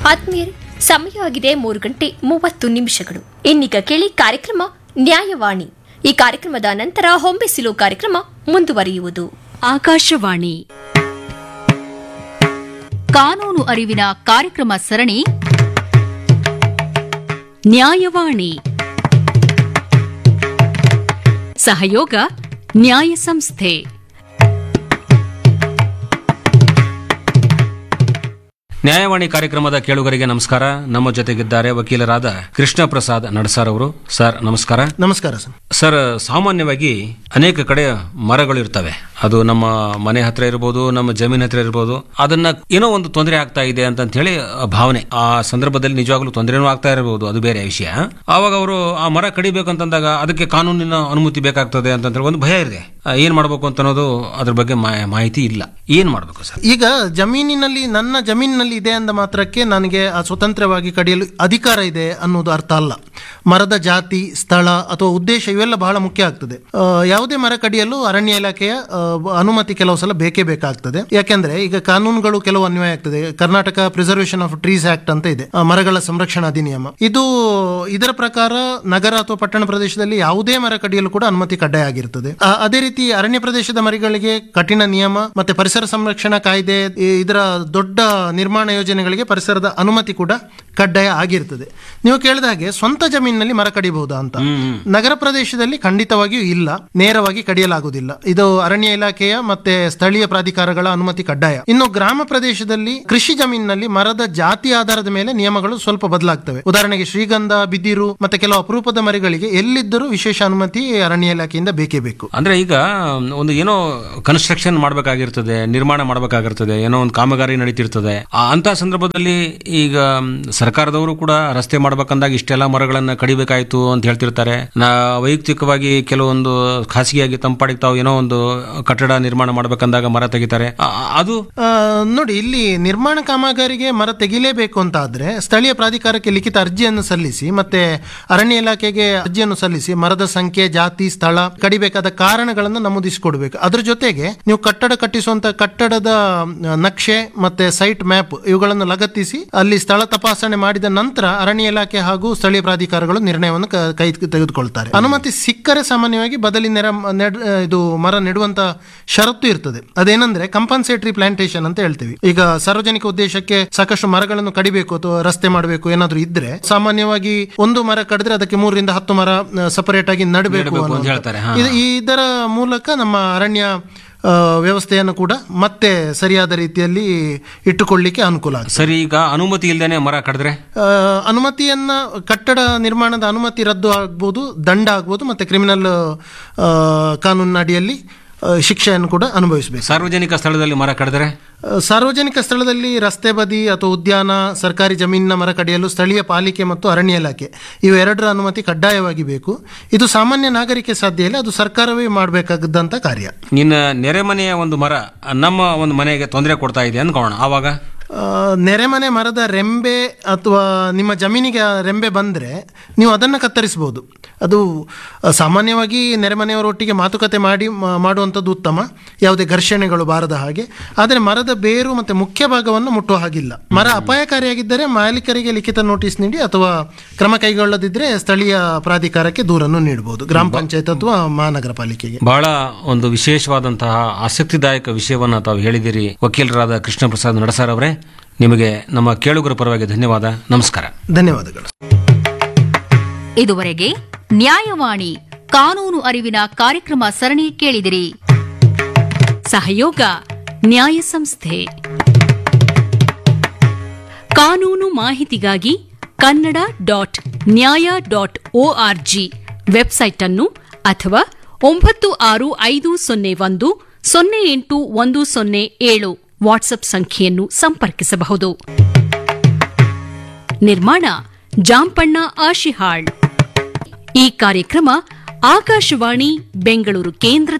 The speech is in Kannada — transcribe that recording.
ಆತ್ಮೀಯರೇ ಸಮಯ ಆಗಿದೆ ಮೂರು ಗಂಟೆ ಮೂವತ್ತು ನಿಮಿಷಗಳು ಇನ್ನೀಗ ಕೇಳಿ ಕಾರ್ಯಕ್ರಮ ನ್ಯಾಯವಾಣಿ ಈ ಕಾರ್ಯಕ್ರಮದ ನಂತರ ಹೊಂಬಿಸಿಲು ಕಾರ್ಯಕ್ರಮ ಮುಂದುವರಿಯುವುದು ಆಕಾಶವಾಣಿ ಕಾನೂನು ಅರಿವಿನ ಕಾರ್ಯಕ್ರಮ ಸರಣಿ ನ್ಯಾಯವಾಣಿ ಸಹಯೋಗ ನ್ಯಾಯ ಸಂಸ್ಥೆ ನ್ಯಾಯವಾಣಿ ಕಾರ್ಯಕ್ರಮದ ಕೇಳುಗರಿಗೆ ನಮಸ್ಕಾರ ನಮ್ಮ ಜೊತೆಗಿದ್ದಾರೆ ವಕೀಲರಾದ ಕೃಷ್ಣ ಪ್ರಸಾದ್ ನಡಸಾರ್ ಅವರು ಸರ್ ನಮಸ್ಕಾರ ನಮಸ್ಕಾರ ಸರ್ ಸರ್ ಸಾಮಾನ್ಯವಾಗಿ ಅನೇಕ ಕಡೆ ಮರಗಳು ಇರ್ತವೆ ಅದು ನಮ್ಮ ಮನೆ ಹತ್ರ ಇರ್ಬೋದು ನಮ್ಮ ಜಮೀನ್ ಹತ್ರ ಇರ್ಬೋದು ಅದನ್ನ ಏನೋ ಒಂದು ತೊಂದರೆ ಆಗ್ತಾ ಇದೆ ಅಂತ ಹೇಳಿ ಭಾವನೆ ಆ ಸಂದರ್ಭದಲ್ಲಿ ನಿಜವಾಗ್ಲೂ ತೊಂದರೆನೂ ಆಗ್ತಾ ಇರಬಹುದು ಅದು ಬೇರೆ ವಿಷಯ ಆವಾಗ ಅವರು ಆ ಮರ ಕಡಿಬೇಕಂತಂದಾಗ ಅದಕ್ಕೆ ಕಾನೂನಿನ ಅನುಮತಿ ಬೇಕಾಗ್ತದೆ ಅಂತ ಹೇಳಿ ಒಂದು ಭಯ ಇದೆ ಆ, ಏನ್ ಮಾಡ್ಬೇಕು ಅಂತ ಅನ್ನೋದು ಅದ್ರ ಬಗ್ಗೆ ಮಾ- ಮಾಹಿತಿ ಇಲ್ಲ ಏನ್ ಮಾಡ್ಬೇಕು ಸರ್ ಈಗ ಜಮೀನಿನಲ್ಲಿ ನನ್ನ ಜಮೀನಿನಲ್ಲಿ ಇದೆ ಅಂದ ಮಾತ್ರಕ್ಕೆ ನನಗೆ ಆ ಸ್ವತಂತ್ರವಾಗಿ ಕಡಿಯಲು ಅಧಿಕಾರ ಇದೆ ಅನ್ನೋದು ಅರ್ಥ ಅಲ್ಲ ಮರದ ಜಾತಿ ಸ್ಥಳ ಅಥವಾ ಉದ್ದೇಶ ಇವೆಲ್ಲ ಬಹಳ ಮುಖ್ಯ ಆಗ್ತದೆ ಆ, ಯಾವುದೇ ಮರ ಕಡಿಯಲು ಅರಣ್ಯ ಇಲಾಖೆಯ ಆ, ಅನುಮತಿ ಕೆಲವು ಸಲ ಬೇಕೇ ಬೇಕಾಗ್ತದೆ ಯಾಕೆಂದ್ರೆ ಈಗ ಕಾನೂನುಗಳು ಕೆಲವು ಅನ್ವಯ ಆಗ್ತದೆ Karnataka preservation of trees act ಅಂತ ಇದೆ ಆ, ಮರಗಳ ಸಂರಕ್ಷಣಾ ಅಧಿನಿಯಮ ಇದು ಇದರ ಪ್ರಕಾರ ನಗರ ಅಥವಾ ಪಟ್ಟಣ ಪ್ರದೇಶದಲ್ಲಿ ಯಾವುದೇ ಮರ ಕಡಿಯಲು ಕೂಡ ಅನುಮತಿ ಕಡ್ಡಾಯ ಆಗಿರ್ತದೆ ಆ, ಅದೇ ರೀತಿ ಅರಣ್ಯ ಪ್ರದೇಶದ ಮರಿಗಳಿಗೆ ಕಠಿಣ ನಿಯಮ ಮತ್ತೆ ಪರಿಸರ ಸಂರಕ್ಷಣಾ ಕಾಯ್ದೆ ಈ- ಇದರ ದೊಡ್ಡ ನಿರ್ಮಾಣ ಯೋಜನೆಗಳಿಗೆ ಪರಿಸರದ ಅನುಮತಿ ಕೂಡ ಕಡ್ಡಾಯ ಆಗಿರ್ತದೆ ನೀವು ಕೇಳಿದ ಹಾಗೆ ಸ್ವಂತ ಜಮೀನಿನಲ್ಲಿ ಮರ ಕಡಿಬಹುದಾ ಅಂತ ನಗರ ಪ್ರದೇಶದಲ್ಲಿ ಖಂಡಿತವಾಗಿಯೂ ಇಲ್ಲ ನೇರವಾಗಿ ಕಡಿಯಲಾಗುವುದಿಲ್ಲ ಇದು ಅರಣ್ಯ ಇಲಾಖೆಯ ಮತ್ತೆ ಸ್ಥಳೀಯ ಪ್ರಾಧಿಕಾರಗಳ ಅನುಮತಿ ಕಡ್ಡಾಯ ಇನ್ನು ಗ್ರಾಮ ಪ್ರದೇಶದಲ್ಲಿ ಕೃಷಿ ಜಮೀನಿನಲ್ಲಿ ಮರದ ಜಾತಿ ಆಧಾರದ ಮೇಲೆ ನಿಯಮಗಳು ಸ್ವಲ್ಪ ಬದಲಾಗ್ತವೆ ಉದಾಹರಣೆಗೆ ಶ್ರೀಗಂಧ ಬಿದಿರು ಮತ್ತೆ ಕೆಲವು ಅಪರೂಪದ ಮರಿಗಳಿಗೆ ಎಲ್ಲಿದ್ದರೂ ವಿಶೇಷ ಅನುಮತಿ ಅರಣ್ಯ ಇಲಾಖೆಯಿಂದ ಬೇಕೇ ಬೇಕು ಅಂದ್ರೆ ಈಗ ಒಂದು ಏನೋ ಕನ್ಸ್ಟ್ರಕ್ಷನ್ ಮಾಡಬೇಕಾಗಿರ್ತದೆ ನಿರ್ಮಾಣ ಮಾಡಬೇಕಾಗಿರ್ತದೆ ಏನೋ ಒಂದು ಕಾಮಗಾರಿ ನಡೀತಿರ್ತದೆ ಆ ಅಂತ ಸಂದರ್ಭದಲ್ಲಿ ಈಗ ಮ್, ಸರ್ಕಾರದವರು ಕೂಡ ರಸ್ತೆ ಮಾಡ್ಬೇಕಂದಾಗ ಇಷ್ಟೆಲ್ಲ ಮರಗಳನ್ನ ಕಡಿಬೇಕಾಯ್ತು ಅಂತ ಹೇಳ್ತಿರ್ತಾರೆ ನಾ ವೈಯಕ್ತಿಕವಾಗಿ ಕೆಲವೊಂದು ಖಾಸಗಿಯಾಗಿ ತಂಪಾಡಿಗೆ ತಾವು ಏನೋ ಒಂದು ಕಟ್ಟಡ ನಿರ್ಮಾಣ ಮಾಡ್ಬೇಕಂದಾಗ ಮರ ತೆಗಿತಾರೆ ಆ, ಅದು ಆ, ನೋಡಿ ಇಲ್ಲಿ ನಿರ್ಮಾಣ ಕಾಮಗಾರಿಗೆ ಮರ ತೆಗಿಲೇಬೇಕು ಅಂತ ಆದ್ರೆ ಸ್ಥಳೀಯ ಪ್ರಾಧಿಕಾರಕ್ಕೆ ಲಿಖಿತ ಅರ್ಜಿಯನ್ನು ಸಲ್ಲಿಸಿ ಮತ್ತೆ ಅರಣ್ಯ ಇಲಾಖೆಗೆ ಅರ್ಜಿಯನ್ನು ಸಲ್ಲಿಸಿ ಮರದ ಸಂಖ್ಯೆ ಜಾತಿ ಸ್ಥಳ ಕಡಿಬೇಕಾದ ಕಾರಣಗಳನ್ನು ನಮೂದಿಸಿಕೊಡ್ಬೇಕು ಅದ್ರ ಜೊತೆಗೆ ನೀವು ಕಟ್ಟಡ ಕಟ್ಟಿಸುವಂತ ಕಟ್ಟಡದ ಆ, ನಕ್ಷೆ ಮತ್ತೆ ಸೈಟ್ ಮ್ಯಾಪ್ ಇವುಗಳನ್ನು ಲಗತ್ತಿಸಿ ಅಲ್ಲಿ ಸ್ಥಳ ತಪಾಸಣೆ ಮಾಡಿದ ನಂತರ ಅರಣ್ಯ ಇಲಾಖೆ ಹಾಗೂ ಸ್ಥಳೀಯ ಪ್ರಾಧಿಕಾರಗಳು ನಿರ್ಣಯವನ್ನು ಕ- ಕೈ ತೆಗೆದುಕೊಳ್ತಾರೆ ಅನುಮತಿ ಸಿಕ್ಕರೆ ಸಾಮಾನ್ಯವಾಗಿ ಬದಲಿ ನೆರ ನೆಡ್ ಇದು ಮರ ನೆಡುವಂತ ಷರತ್ತು ಇರ್ತದೆ ಅದೇನಂದ್ರೆ ಕಂಪನ್ಸೇಟರಿ ಪ್ಲಾಂಟೇಶನ್ ಅಂತ ಹೇಳ್ತೀವಿ ಈಗ ಸಾರ್ವಜನಿಕ ಉದ್ದೇಶಕ್ಕೆ ಸಾಕಷ್ಟು ಮರಗಳನ್ನು ಕಡಿಬೇಕು ಅಥವಾ ರಸ್ತೆ ಮಾಡಬೇಕು ಏನಾದ್ರೂ ಇದ್ರೆ ಸಾಮಾನ್ಯವಾಗಿ ಒಂದು ಮರ ಕಡಿದ್ರೆ ಅದಕ್ಕೆ ಮೂರರಿಂದ ಹತ್ತು ಮರ ಸಪರೇಟ್ ಆಗಿ ನಡಬೇಕು ನೆಡ್ಬೇಕು ಅಂತ ಅನ್ನುವಂಥದ್ದು. ಹೇಳ್ತಾರೆ, ಹಾ, ಇದು- ಇದರ ಮೂಲಕ ನಮ್ಮ ಅರಣ್ಯ ಆ, ವ್ಯವಸ್ಥೆಯನ್ನು ಕೂಡ ಮತ್ತೆ ಸರಿಯಾದ ರೀತಿಯಲ್ಲಿ ಇಟ್ಟುಕೊಳ್ಳಿಕ್ಕೆ ಅನುಕೂಲ ಆಗ್ತದೆ ಸರಿ ಈಗ ಅನುಮತಿ ಇಲ್ದೇನೆ ಮರ ಕಡಿದ್ರೆ ಆ, ಅನುಮತಿಯನ್ನ ಕಟ್ಟಡ ನಿರ್ಮಾಣದ ಅನುಮತಿ ರದ್ದು ಆಗ್ಬೋದು ದಂಡ ಆಗ್ಬೋದು ಮತ್ತೆ ಕ್ರಿಮಿನಲ್ ಆ, ಕಾನೂನಿನ ಅಡಿಯಲ್ಲಿ ಆ, ಶಿಕ್ಷೆಯನ್ನು ಕೂಡ ಅನುಭವಿಸಬೇಕು ಸಾರ್ವಜನಿಕ ಸ್ಥಳದಲ್ಲಿ ಮರ ಕಡಿದ್ರೆ ಆ, ಸಾರ್ವಜನಿಕ ಸ್ಥಳದಲ್ಲಿ ರಸ್ತೆ ಬದಿ ಅಥವಾ ಉದ್ಯಾನ ಸರ್ಕಾರಿ ಜಮೀನಿನ ಮರ ಕಡಿಯಲು ಸ್ಥಳೀಯ ಪಾಲಿಕೆ ಮತ್ತು ಅರಣ್ಯ ಇಲಾಖೆ ಇವೆರಡರ ಅನುಮತಿ ಕಡ್ಡಾಯವಾಗಿ ಬೇಕು ಇದು ಸಾಮಾನ್ಯ ನಾಗರಿಕೆ ಸಾಧ್ಯ ಇಲ್ಲ ಅದು ಸರ್ಕಾರವೇ ಮಾಡಬೇಕಾದಂತ ಕಾರ್ಯ ನಿನ್ನ ನೆರೆಮನೆಯ ಒಂದು ಮರ ನಮ್ಮ ಒಂದು ಮನೆಗೆ ತೊಂದರೆ ಕೊಡ್ತಾ ಇದೆ ಅನ್ಕೋಣ ಆವಾಗ ಆ, ನೆರೆಮನೆ ಮರದ ರೆಂಬೆ ಅಥವಾ ನಿಮ್ಮ ಜಮೀನಿಗೆ ಆ ರೆಂಬೆ ಬಂದರೆ ನೀವು ಅದನ್ನು ಕತ್ತರಿಸ್ಬೋದು ಅದು ಆ, ಸಾಮಾನ್ಯವಾಗಿ ನೆರೆಮನೆಯವರೊಟ್ಟಿಗೆ ಮಾತುಕತೆ ಮಾಡಿ ಮ- ಮಾಡುವಂಥದ್ದು ಉತ್ತಮ ಯಾವುದೇ ಘರ್ಷಣೆಗಳು ಬಾರದ ಹಾಗೆ ಆದರೆ ಮರದ ಬೇರು ಮತ್ತು ಮುಖ್ಯ ಭಾಗವನ್ನು ಮುಟ್ಟುವ ಹಾಗಿಲ್ಲ ಮರ ಅಪಾಯಕಾರಿಯಾಗಿದ್ದರೆ ಮಾಲೀಕರಿಗೆ ಲಿಖಿತ ನೋಟಿಸ್ ನೀಡಿ ಅಥವಾ ಕ್ರಮ ಕೈಗೊಳ್ಳದಿದ್ದರೆ ಸ್ಥಳೀಯ ಪ್ರಾಧಿಕಾರಕ್ಕೆ ದೂರನ್ನು ನೀಡಬಹುದು ಗ್ರಾಮ ಪಂಚಾಯತ್ ಅಥವಾ ಮಹಾನಗರ ಪಾಲಿಕೆಗೆ ಬಹಳ ಒಂದು ವಿಶೇಷವಾದಂತಹ ಆಸಕ್ತಿದಾಯಕ ವಿಷಯವನ್ನ ತಾವು ಹೇಳಿದಿರಿ ವಕೀಲರಾದ ಕೃಷ್ಣ ಪ್ರಸಾದ್ ನಡಸಾರ್ ಅವರೇ ನಿಮಗೆ ನಮ್ಮ ಕೇಳುಗರ ಪರವಾಗಿ ಧನ್ಯವಾದ ನಮಸ್ಕಾರ ಧನ್ಯವಾದಗಳು ಇದುವರೆಗೆ ನ್ಯಾಯವಾಣಿ ಕಾನೂನು ಅರಿವಿನ ಕಾರ್ಯಕ್ರಮ ಸರಣಿ ಕೇಳಿದಿರಿ ಸಹಯೋಗ ನ್ಯಾಯ ಸಂಸ್ಥೆ ಕಾನೂನು ಮಾಹಿತಿಗಾಗಿ Kannada dot Nyaya dot ORG website ಅನ್ನು ಅಥವಾ ಒಂಬತ್ತು ಆರು ಐದು ಸೊನ್ನೆ ಒಂದು ಸೊನ್ನೆ ಎಂಟು ಒಂದು ಸೊನ್ನೆ ಏಳು ವಾಟ್ಸ್ಆಪ್ ಸಂಖ್ಯೆಯನ್ನು ಸಂಪರ್ಕಿಸಬಹುದು ನಿರ್ಮಾಣ ಜಾಂಪಣ್ಣ ಆಶಿಹಾಳ್ ಈ ಕಾರ್ಯಕ್ರಮ ಆಕಾಶವಾಣಿ ಬೆಂಗಳೂರು ಕೇಂದ್ರದ